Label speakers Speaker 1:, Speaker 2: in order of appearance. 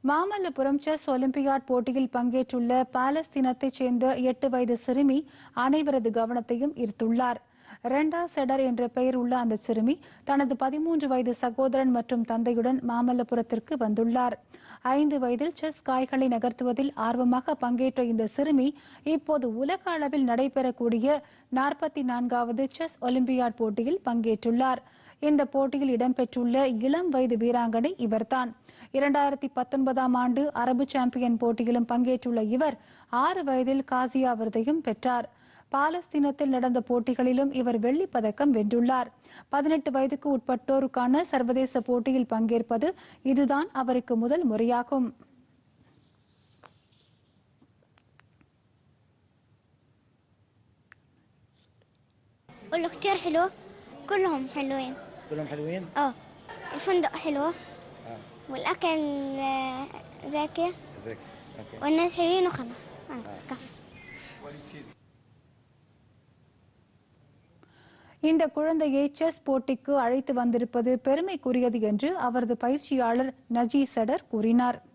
Speaker 1: Mamallapuram chess olympiad போட்டியில் பங்கேற்றுள்ள பாலஸ்தீனத்தைச் சேர்ந்த எட்டு வயது சிறுமி அனைவரது கவனத்தையும் ஈர்த்துள்ளார் ரெண்டா செடர் என்ற பெயர் உள்ள அந்த சிறுமி தனது பதிமூன்று வயது சகோதரன் மற்றும் தந்தையுடன் மாமல்லபுரத்திற்கு வந்துள்ளார் ஐந்து வயதில் செஸ் காய்களை நகர்த்துவதில் ஆர்வமாக பங்கேற்ற இந்த சிறுமி இப்போது உலக அளவில் நடைபெறக்கூடிய நாற்பத்தி நான்காவது செஸ் ஒலிம்பியாட் போட்டியில் பங்கேற்றுள்ளார் இந்த போட்டியில் இடம்பெற்றுள்ள இளம் வயது வீராங்கனை இவர்தான் இரண்டாயிரத்தி பத்தொன்பதாம் ஆண்டு அரபு சாம்பியன் போட்டியிலும் பங்கேற்றுள்ள இவர் ஆறு வயதில் காசியா விருதையும் பெற்றார் பாலஸ்தீனத்தில் நடந்த போட்டிகளிலும் இவர் வெள்ளிப் பதக்கம் வென்றுள்ளார் பதினெட்டு வயதுக்கு உட்பட்டோருக்கான சர்வதேச போட்டியில் பங்கேற்பது இதுதான் அவருக்கு முதல் முறையாகும்
Speaker 2: قول له اختيار حلو كلهم حلوين
Speaker 3: كلهم حلوين؟
Speaker 2: اه الفندق حلو
Speaker 3: اه
Speaker 2: والاكل آه، زاكي
Speaker 3: زيك اوكي
Speaker 2: والناس حلوين وخلاص خلاص كفى
Speaker 1: இந்த குழந்தையை செஸ் போட்டிக்கு அழைத்து வந்திருப்பது பெருமைக்குரியது என்று அவரது பயிற்சியாளர் நஜீ சடர் கூறினார்